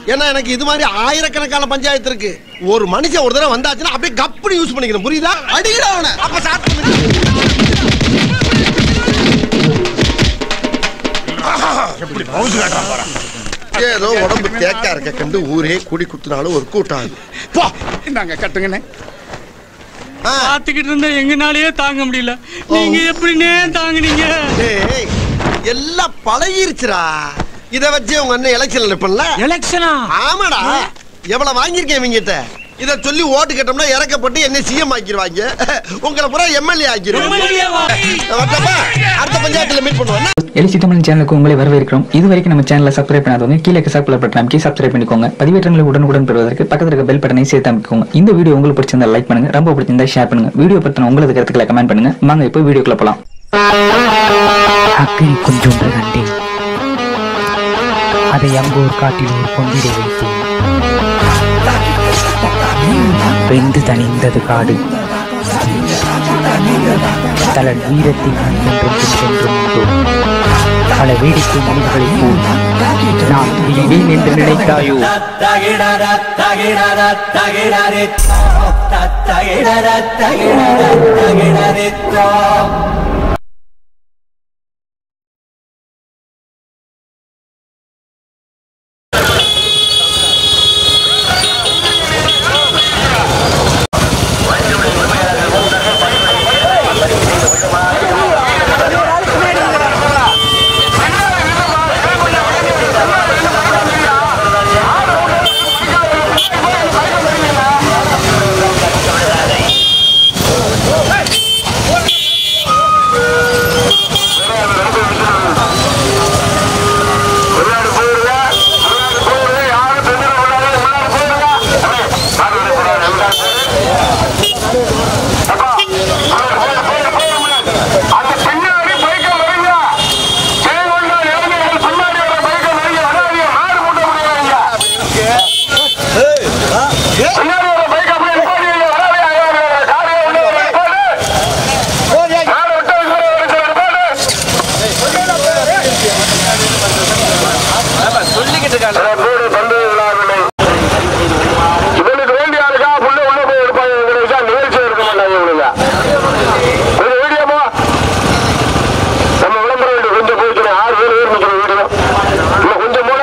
ஏன்னா எனக்கு இது மாதிரி ஆயிரக்கணக்கான பஞ்சாயத்து இருக்கு ஒரு மனுஷன் ஒரு தடவை வந்தாச்சுன்னா அப்படியே கப்புனு யூஸ் பண்ணிக்கணும் புரியுதா அடிக்கடா அவனை அப்ப ஸ்டார்ட் பண்ணு எப்படி பவுசு காட்டுறான் பாரு ஏதோ உடம்பு தேக்கா இருக்க கண்டு ஊரே கூடி குத்துனாலும் ஒரு கூட்டம் ஆகுது போ இந்தாங்க கட்டுங்கண்ணே ஆ, பாத்துக்கிட்டு இருந்தா எங்கனாலயே தாங்க முடியல நீங்க எப்படின்னே தாங்குனீங்க டேய், எல்லாம் பழகிருச்சுடா இத வச்சு உங்க அண்ணன் எலெக்ஷன்ல நிப்பல எலெக்ஷனா ஆமாடா எவ்வளவு வாங்கியிருக்கேன் இவங்கிட்ட இத சொல்லி ஓட்டு கேட்டோம்னா இறக்கப்பட்டு என்ன சிஎம் ஆக்கிடுவாங்க உங்களை பூரா எம்எல்ஏ ஆக்கிடுவாங்க வரட்டப்பா? அடுத்த பஞ்சாயத்துல மீட் பண்ணுவோம் எலிசி தமிழ் சேனலுக்கு உங்களை வரவேற்கிறோம் இது வரைக்கும் நம்ம சேனலை சப்ஸ்கிரைப் பண்ணாதவங்க கீழே சப்ஸ்கிரைப் பட்டன் அமைக்கி சப்ஸ்கிரைப் பண்ணிக்கோங்க பதிவேற்றங்களை உடனுக்குடன் பெறுவதற்கு பக்கத்தில் இருக்க பெல் பட்டனை சேர்த்து அமைக்கோங்க இந்த வீடியோ உங்களுக்கு பிடிச்சிருந்தா லைக் பண்ணுங்க ரொம்ப பிடிச்சிருந்தா ஷேர் பண்ணுங்க வீடியோ பத்தின உங்களது கருத்துக்களை கமெண்ட் பண்ணுங்க வாங்க இப்போ வீடியோக்குள்ள போலாம் அக்கறை கொஞ்சொன்று கண்டேன் அதை அங்கோர் காட்டில் ஒரு பொங்கிட வைத்தேன் வெந்து தணிந்தது காடு தலன் வீரத்தின் என்றும் சென்றும் உண்டு பல வேடிக்கை மனிதர்களைப் போல் நான் துணிவேன் என்று நினைத்தாயோ இவனுக்கு வேண்டிய ஆளுக்கா புள்ள உள்ள போய் எடுப்பாங்க இவங்களுக்கு தான் நிகழ்ச்சி எடுக்க மாட்டாங்க இவனுங்க ஒரு வீடியோமா நம்ம விளம்பரம் வீடு கொஞ்சம் போய்க்கிறேன் ஆறு பேர் பேர் நிற்கிற வீடியோ இன்னும் கொஞ்சம் மூணு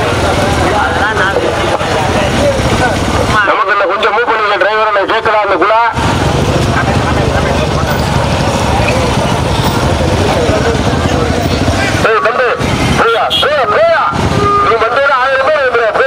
நமக்கு இன்னும் கொஞ்சம் மூவ் பண்ணிக்க டிரைவர் நான் கேட்கலாம் அந்த குழா ஏய் தம்பி பிரியா பிரியா பிரியா நீ வந்து ஆயிரம் பேர் இருக்கிற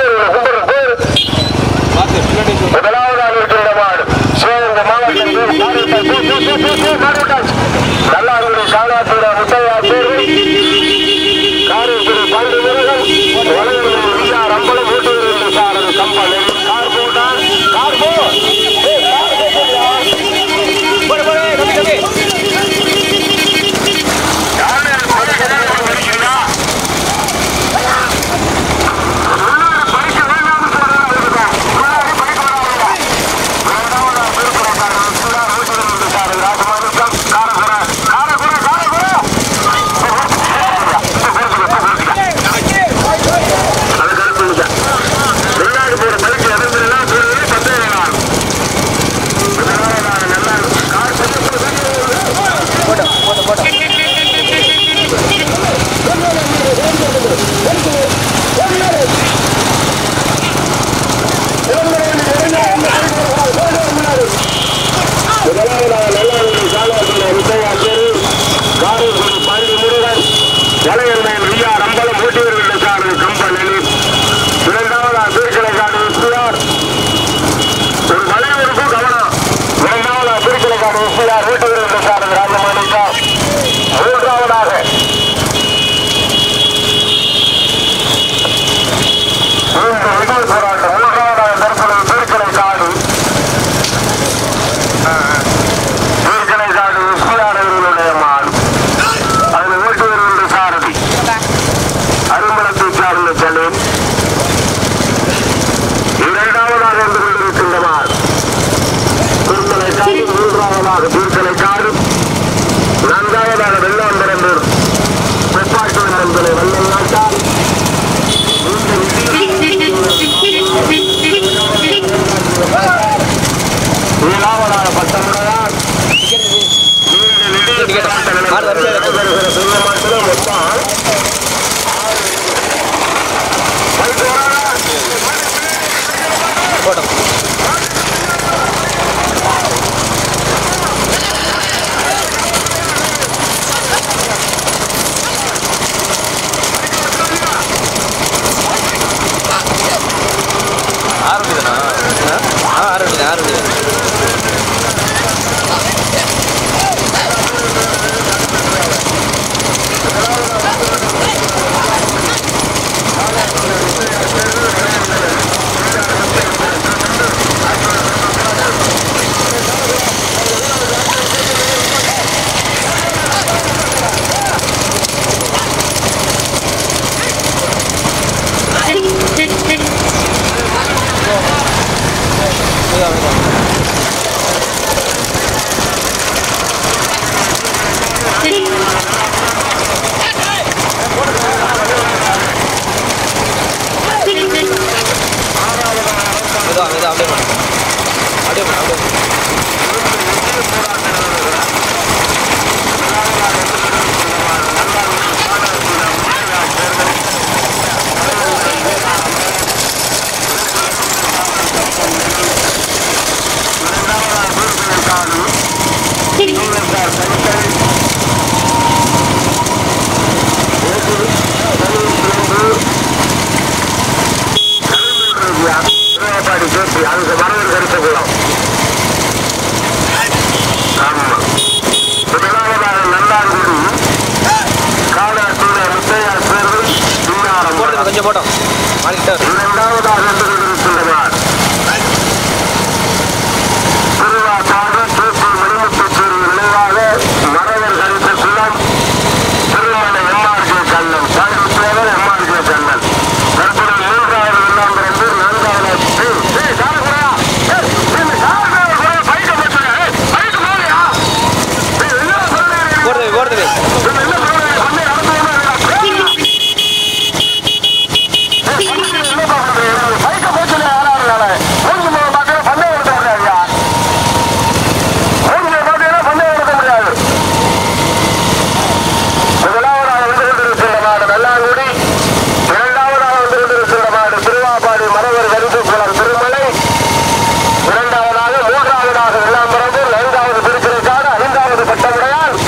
திருவாப்பாடி மரவர் கருத்து குளம் திருமலை இரண்டாவதாக மூன்றாவதாக விளாம்பரம்பூர் நான்காவது திருச்சிறைக்காடு ஐந்தாவது பட்டமுடையால்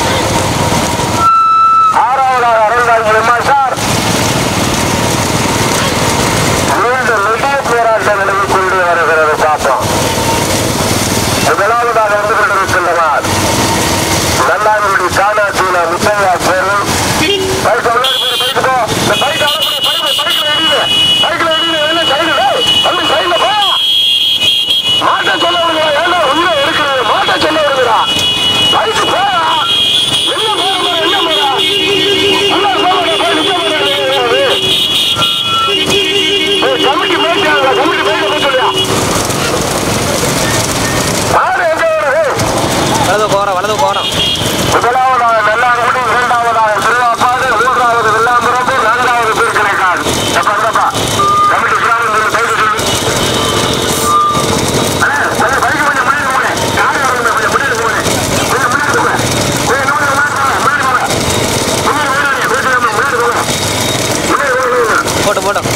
ஆறாவதாக அருள்ராஜ் பெருமாசார் மீண்டும் நிதிய போராட்ட நிலையை கொண்டு வருகிறது பார்ப்போம் முதலாவதாக வந்து கொண்டிருக்கின்றனர் நல்லாங்குடி காணாத்தீனா முத்தையா பேரும் பைக் முன்னாடி போய் பைக் போ இந்த பைக் அளப்படி பைக் பைக்ல எடிது பைக்ல எடிது என்ன சைடு அந்த சைடுல போ மாட்ட சொல்ல விடுங்களா ஏன்னா உள்ள இருக்கிறது மாட்ட சொல்ல விடுங்களா பைக் போயா என்ன போறா என்ன போறா அண்ணா போறா போய் நிக்க போறா கமிட்டி மேய்ச்சாங்க கமிட்டி மேய்க்க சொல்லியா யாரு எங்க வருது வலது போறோம் வலது போறோம் முதலாவதாக நல்லாங்குடி இரண்டாவதாக திருவாப்பாடு மூன்றாவது வெள்ளாம்பரப்பு நான்காவது திருக்கணைக்காடு எப்ப என்னப்பா கமிட்டி கிராமம் சொல்லி பைக்கு சொல்லு அண்ணே, கொஞ்சம் பைக்கு கொஞ்சம் முன்னாடி போங்க. யாரு வரணும் கொஞ்சம் முன்னாடி போங்க. கொஞ்சம் முன்னாடி போங்க. கொஞ்சம் இன்னும் கொஞ்சம் முன்னாடி போங்க. முன்னாடி போங்க. முன்னாடி போங்க. பேசுறாம முன்னாடி போங்க. முன்னாடி போங்க, போங்க. போட்டு போட்டோம்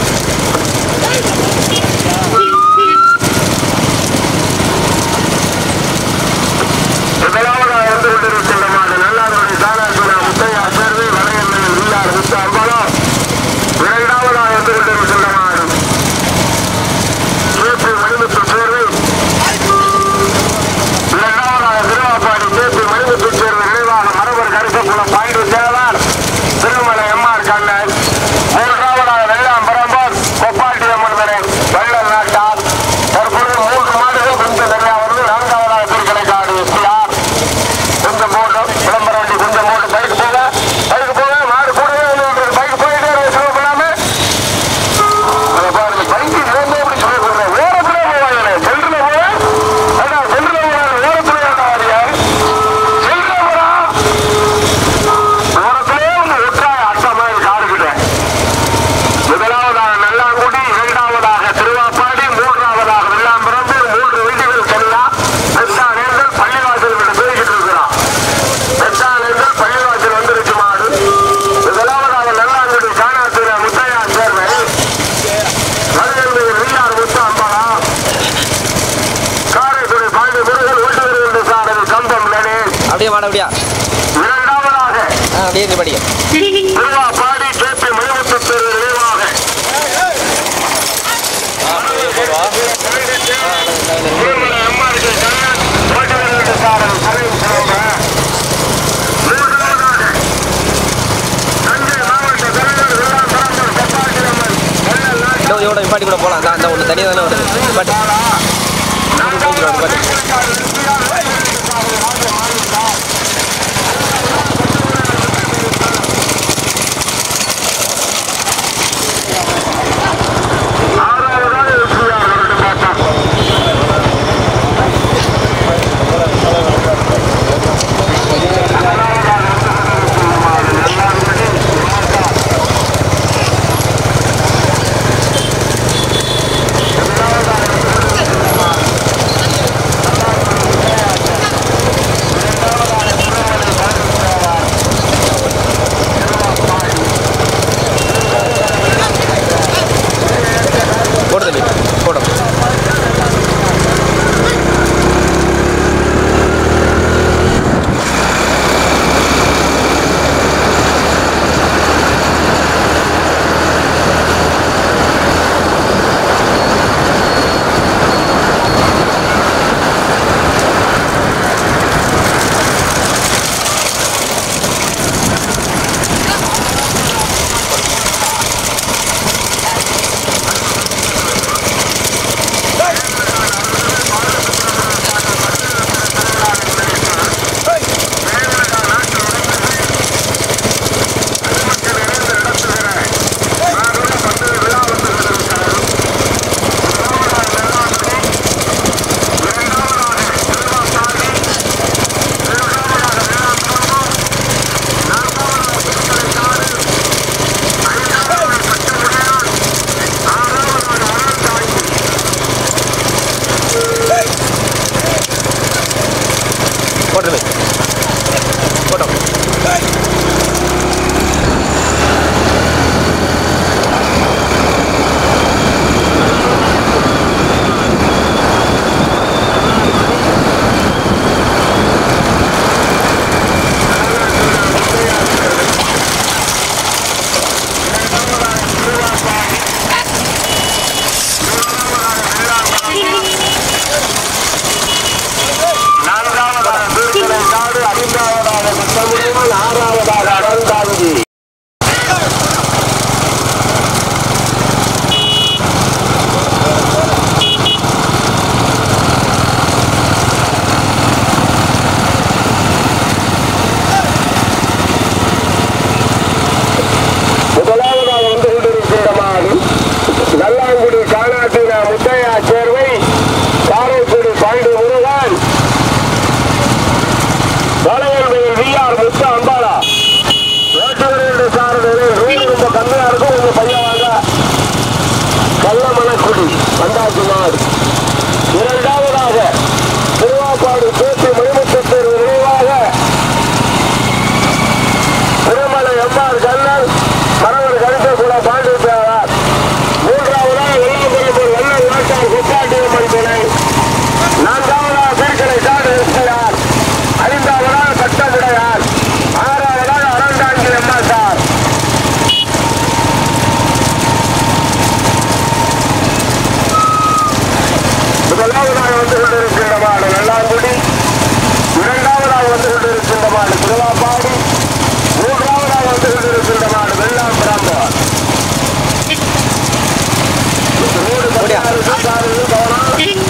முதலாவதாக வந்து கொண்டிருக்கின்றமான நல்லாருடைய தானாசுரா முத்தையா சேர்வை வலையண்ணன் உள்ளார் முத்த அம்பலம் இரண்டாவதாக வந்து கொண்டிருக்கின்றமான கேபி மணிமுத்து சேர்வை இரண்டாவதாக திருவாப்பாடி கேபி மணிமுத்து சேர்வை நினைவாக மரபர் கருசக்குளம் பாய்ந்து சேவார் திருமலை எம்ஆர் கண்ணன் மூன்றாவதாக வெள்ளாம் பரம்பர் கொப்பாட்டி அம்மன் மனை வெள்ளல் நாட்டார் தற்பொழுது மூன்று மாடுகள் கொஞ்சம் நிறையா வருது நான்காவதாக திருக்கடைக்காடு எஸ்பிஆர் கொஞ்சம் போட்டு விளம்பரம் வண்டி கொஞ்சம் போட்டு பைக் போக பைக் போக மாடு கூடவே வந்து பைக் போயிட்டே ஸ்லோ பண்ணாம அதை பாருங்க பைக் இருந்து எப்படி சொல்லி கொடுறேன் ஓரத்துல போவாங்க சென்ட்ரல போக அடா சென்ட்ரல போவாங்க ஓரத்துல ஏன்டா வாரியா சென்ட்ரல போறா ஓரத்திலே ஒன்று விட்டுறாங்க அட்டை மாதிரி காடுகிட்ட முதலாவதாக நல்லாங்குடி இரண்டாவதாக திருவாப்பாடி மூன்றாவதாக வெள்ளாம்பரம்பூர் மூன்று வீடுகள் செல்லா பெத்தானேர்கள் பள்ளிவாசல் விட்டு பேசிட்டு இருக்கிறான் பெத்தானேர்கள் பள்ளிவாசல் வந்துருச்சு மாடு முதலாவதாக நல்லாங்குடி காணாத்திர முத்தையா சேர்வை மருதன்பூர் வீரார் முத்து அம்பலா காரைக்குடி பாண்டி முருகன் ஓட்டு வருகின்ற சாரதி கம்பம் கணேஷ் அப்படியே மாட அப்படியா இரண்டாவதாக ஆ அப்படியே நீ படிக்க திருவாப்பாடி கேபி மணிமுத்து தேர்வு நினைவாக திருமலை அம்மாளுக்கு கண்ணன் ஓட்டுநர்களுக்கு சாரதி சரவி சிறப்பு. மூன்றாவதாக தஞ்சை மாவட்ட தலைவர் விழாக்கரம்பர் செப்பாட்டியம்மன் வெள்ளல் நாட்டு இதோ இதோட நிப்பாட்டி கூட போகலாம் தான் அந்த ஒன்று தனியாக தானே வருது நிப்பாட்டி நான்காவதாக ஆறாவதாக எஸ்பிஆர் அவர்கள் பார்த்தோம் கண்ணன் ஆறாவதாக அடர்ந்தாங்கி முதலாவதாக வந்து கொண்டிருக்கின்ற மாடு நல்லாங்குடி காணாட்டின முத்தையா சேர்வை காரைக்குடி பாண்டி முருகன் வளையல்மையில் வி ஆர் முத்து அம்பாலா ஓட்டுநர் சாரதில் ரூல் ரொம்ப கம்மியா இருக்கும் உங்க பையன் வாங்க கள்ளமணக்குடி வந்தாச்சு மாடு இரண்டாவதாக திருவாப்பாடு பேச்சு மணிமுத்தேர் நினைவாக திருமலை எம்ஆர் கண்ணன் மரவர் கணிசகுல பாண்டி பேரார் மூன்றாவதாக வெள்ளம்பெரும்பூர் வெள்ளல் நாட்டார் குப்பாட்டியம்மன் துணை நான்காவதாக பீர்க்கடை சாடு எஸ்பிஆர் ஐந்தாவதாக சட்டமுடையார் ஆறாவதாக அறந்தாங்கி எம்எஸ்ஆர் முதலாவதாக வந்து கொண்டிருக்கின்ற மாடு நல்லாங்குடி இரண்டாவதாக வந்து கொண்டிருக்கின்ற மாடு திருவாப்பாடி மூன்றாவதாக வந்து கொண்டிருக்கின்ற மாடு வெள்ளாம் பிராம்பர் ரோடு பதினாறு சாரதிகள் கவனம்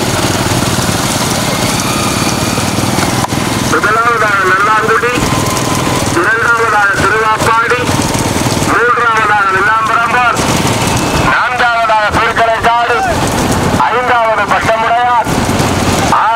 முதலாவதாக நல்லாங்குடி இரண்டாவதாக திருவாப்பாடி மூன்றாவதாக நில்லாம்பரம்பர் நான்காவதாக திருக்கலைக்காடு ஐந்தாவது பட்டமுடையார்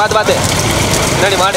பார்த்து பார்த்து முன்னாடி மாடு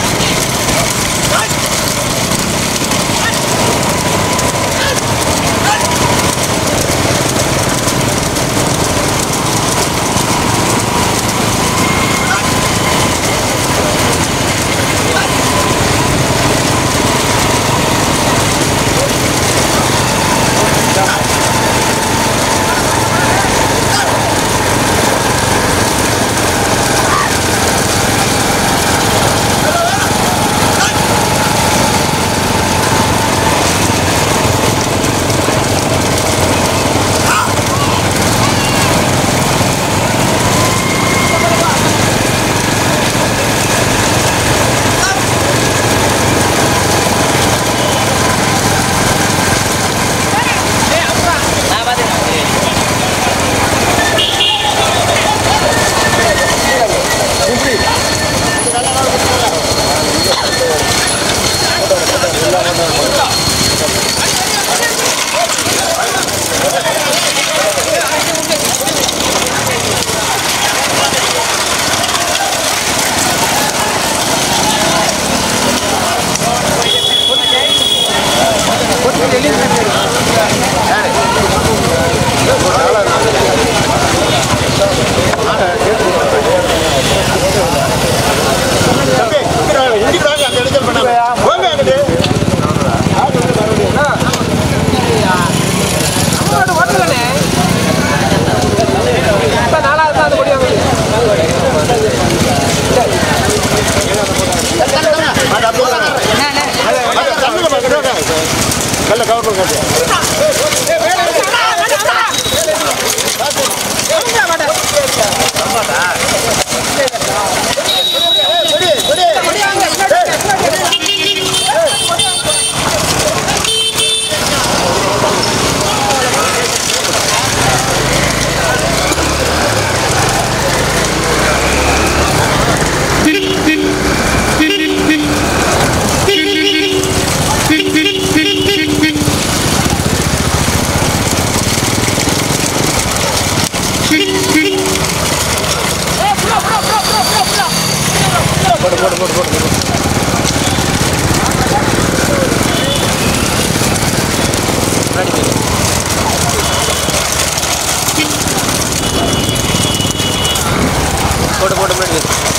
போட்டு போட்டு முன்னாடி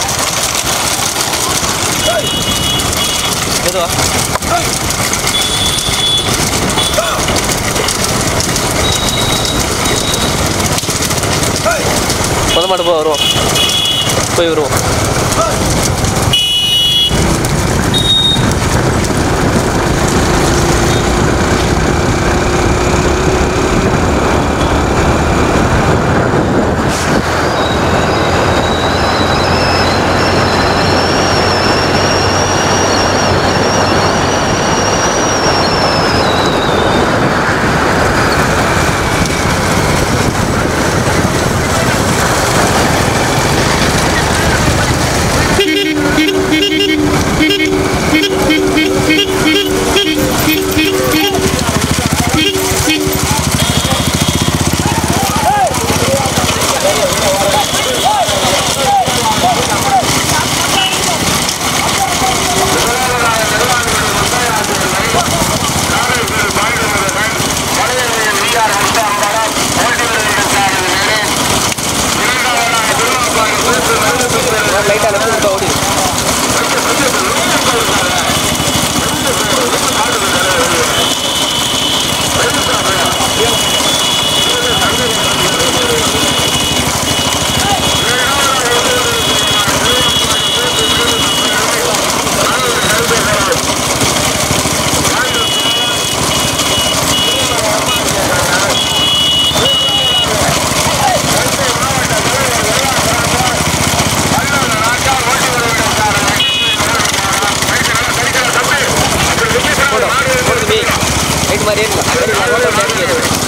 வை. மெதுவா முத மாட்டு போ வருவோம் போய் வருவோம் லைட்டாக லெஃப்ட் ஓடி போட்டு வை ரைட் மாதிரி ஏறிக்கலாம் ஏறிக்கலாம் ரோட்டை விட்டு இறங்கி ஏறு.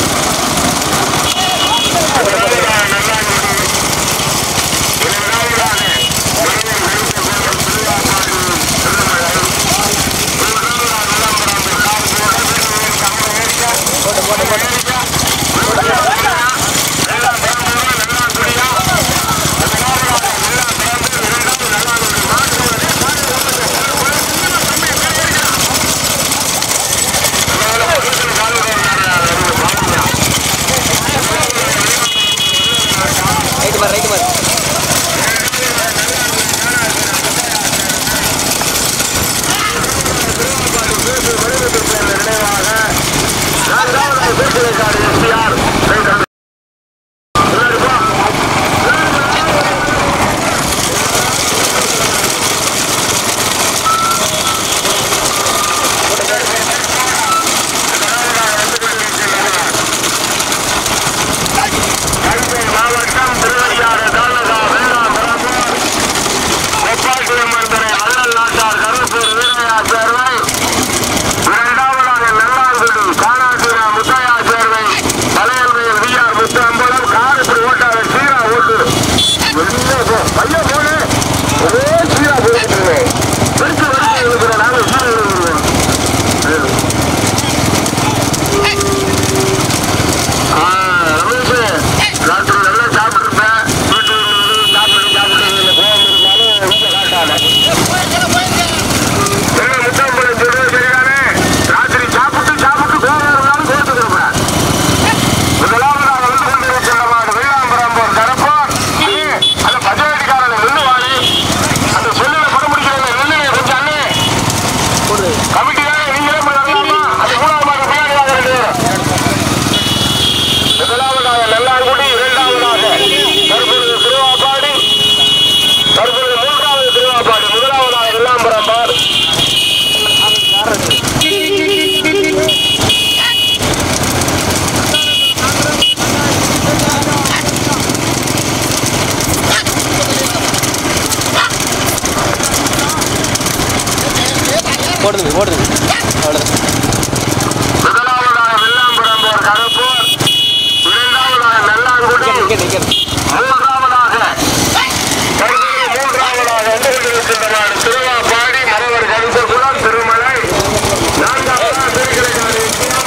முதலாவதாக வெள்ளாம்புரம்போர் கருப்பூர் இரண்டாவதாக நல்லாங்குடி மூன்றாவதாக தற்போது மூன்றாவதாக வந்து கொண்டிருக்கின்றனர் திருவாப்பாடி மரவர் கருசகுலம் திருமலை நான்காவதாக திருக்கிறைக்காடு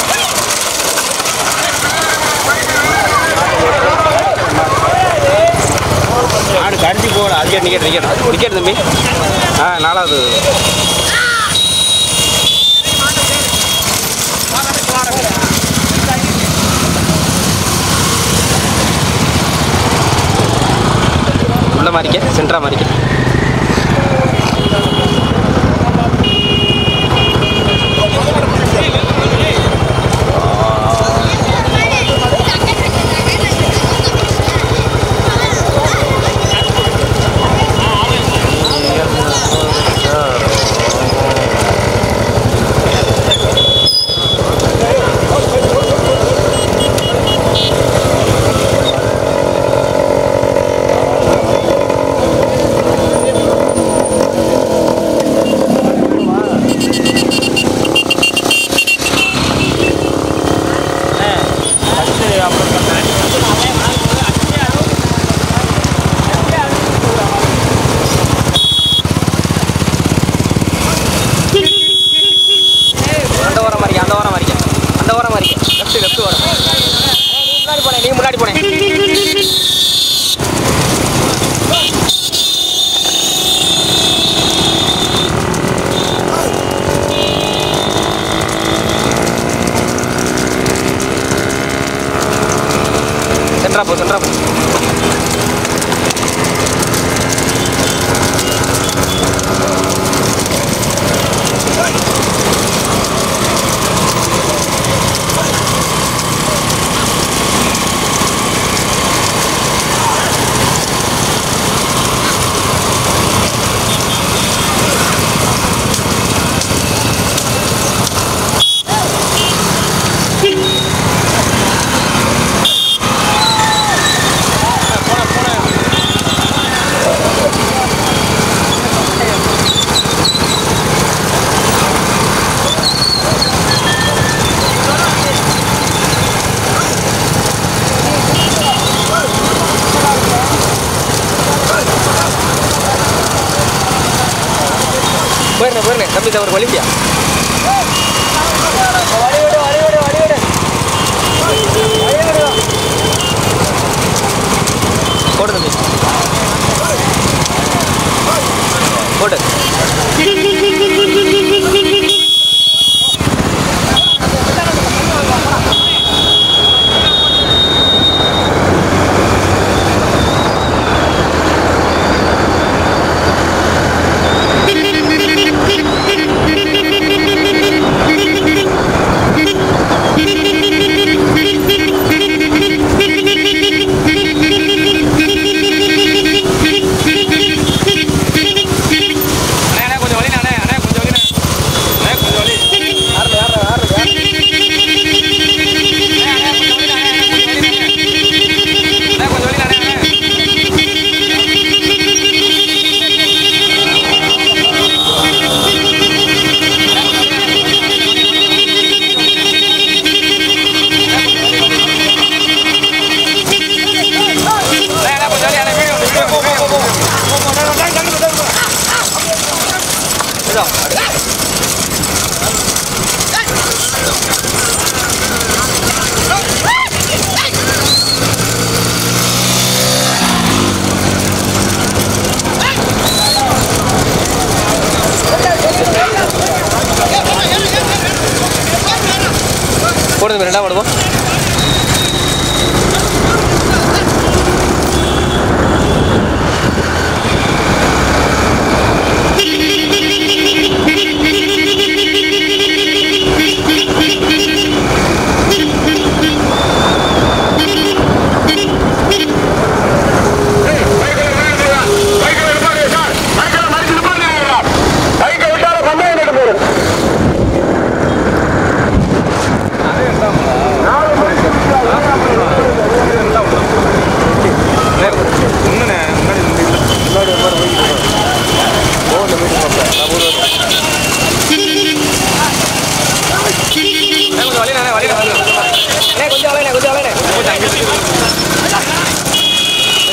ஆடு கடிச்சு போகல அது நிக்கெட் நிக்கெட் நிக்கெட் தம்பி ஆ நாலாவது உள்ள மாறிக்க சென்ட்ரா மாறிக்க அந்த ஓரம் மாறிக்க அந்த ஓரம் மாறிக்க அந்த ஓரம் மாறிக்க லெஃப்ட் லெஃப்ட் ஓரம் நீ முன்னாடி போனேன் நீ முன்னாடி போனேன் சென்ட்ரா போ சென்ட்ரா போ போயிருந்தேன் போயிருந்தேன் தம்பி தவறு வலிப்பியா போடு தம்பி போடு அண்ணே அண்ணே கொஞ்சம் வலி அண்ணே அண்ணே கொஞ்சம் வலி அண்ணே கொஞ்சம் வலி யாரு யாரு யாரு அண்ணே கொஞ்சம் வலி அண்ணே அண்ணே அண்ணே கொஞ்சம் வலி அண்ணே வீடியோ வீடியோ போ போ போ இதோ போடுது ரெண்டா போடுவோம் பைக்கில் இருப்பாரு சார் பைக்கில் மறிச்சு இருப்பாரு பைக்கை விட்டால பந்தயம் கட்டு போடு முன்னாடி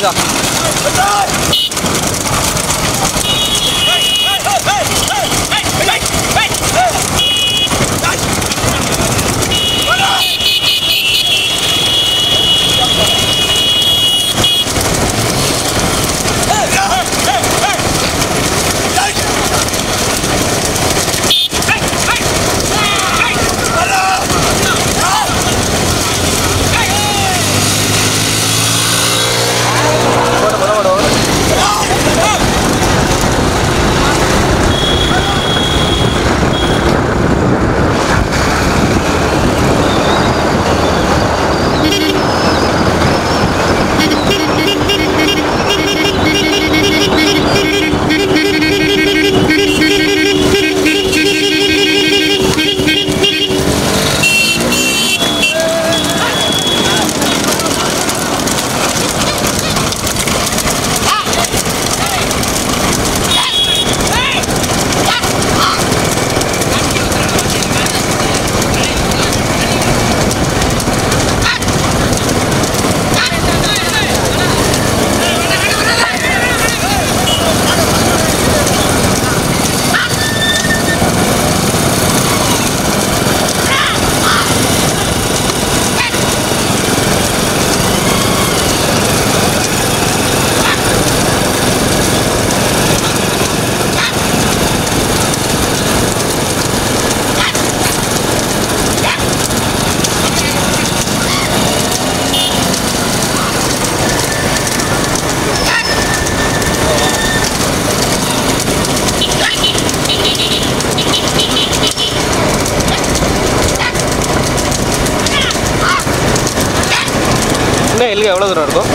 இந்தா இன்னும் எல்லுக்கு எவ்வளோ தூரம் இருக்கும்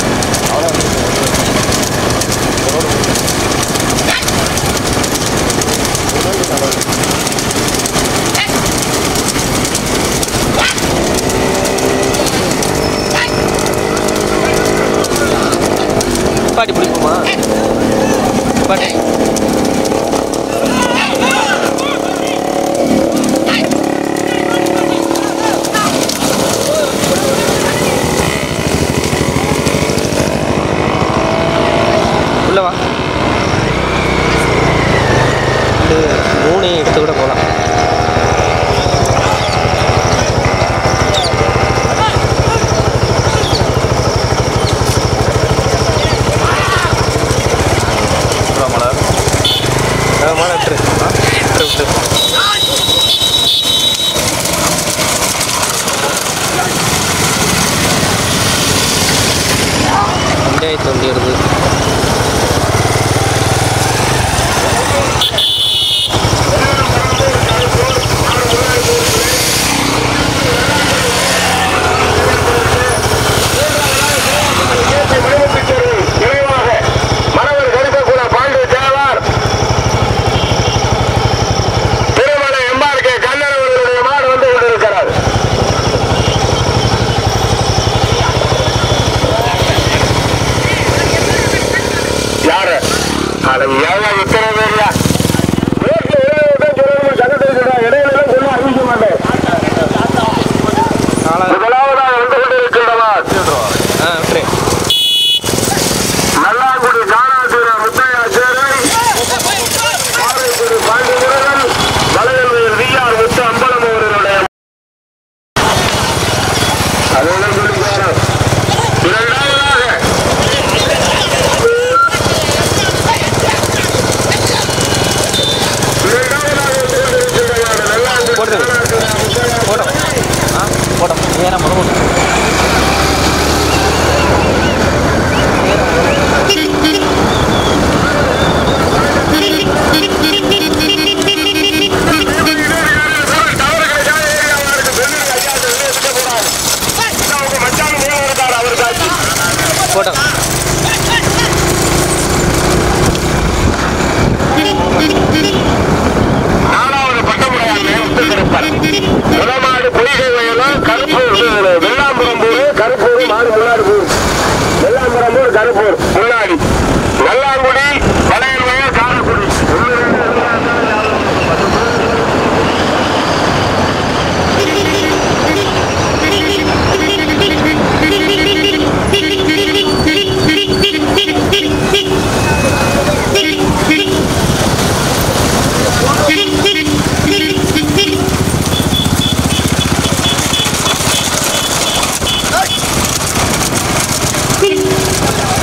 பாட்டி பிடிக்குமா பாட்டி உள்ள வா இது மூணு எடுத்து கூட போகலாம் மலர்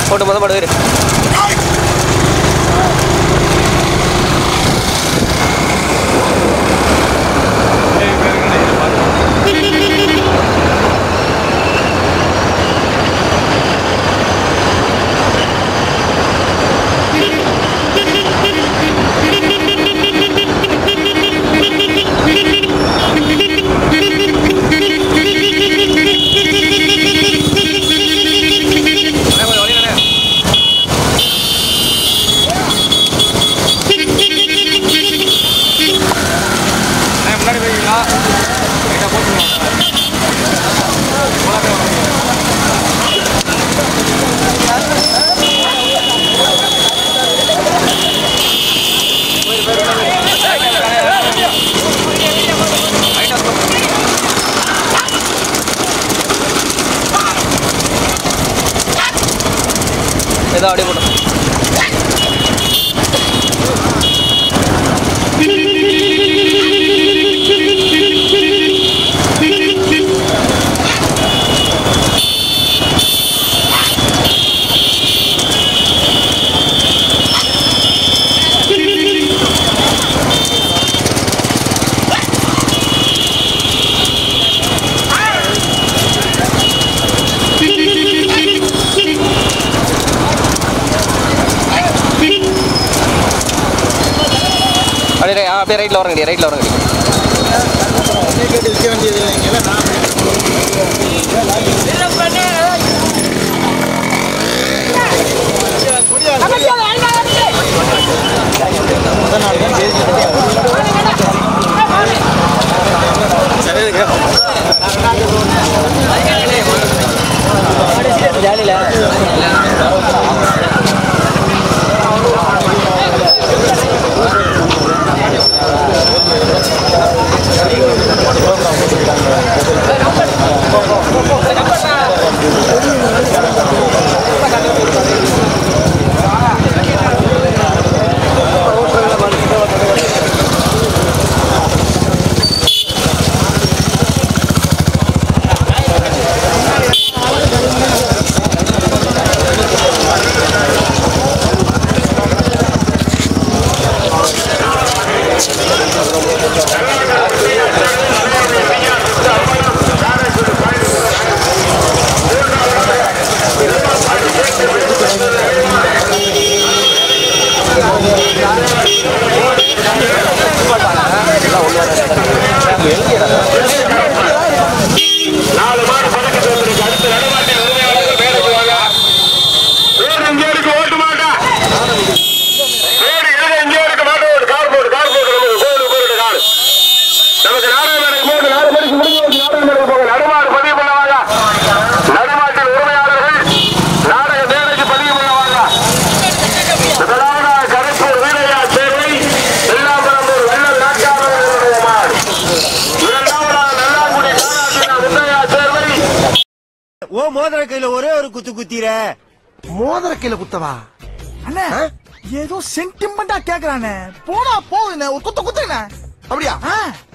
போட்டு முத மாடு இரு முன்னாடி போய்ங்களா ஏதோ அப்படியே போட்டோம் அப்படியே ஆ, அப்படியே ரைட்டில் வரங்கடி ரைட்டில் வரங்கடி நாலு மாடு பதக்கத்து வந்திருக்கு அடுத்த நடுமாட்டில் உரிமையாளர்கள் மேடைக்கு வாங்க வேறு இங்கே இருக்கு ஓட்டு மாட்டா வேறு எங்க இங்கே இருக்க மாட்டோம் ஒரு கார் போடு கார் போடு நமக்கு கோவில் போயிடு கார் நமக்கு நாடகம் மேடைக்கு மூணு நாலு மணிக்கு முடிஞ்சு போச்சு நாடகம் மேடைக்கு போங்க நடுமாடு பதிவு பண்ண வாங்க நடுமாட்டில் உரிமையாளர்கள் நாடக மேடைக்கு பதிவு பண்ண வாங்க முதலாவதாக கருப்பூர் வீரையா சேர்வை வெள்ளாம்பரம்பூர் வெள்ளம் நாட்டாளர்களுடைய மாடு இரண்டாவதாக நல்லாங்குடி காணாசினா முத்தையா சேர்வை ஓ மோதிர கையில ஒரே ஒரு குத்து குத்திர மோதிர கையில குத்தவா அண்ணே ஏதோ சென்டிமெண்டா கேக்குறானே போனா போகுதுண்ணே ஒரு குத்து குத்துண்ணே அப்படியா ஆ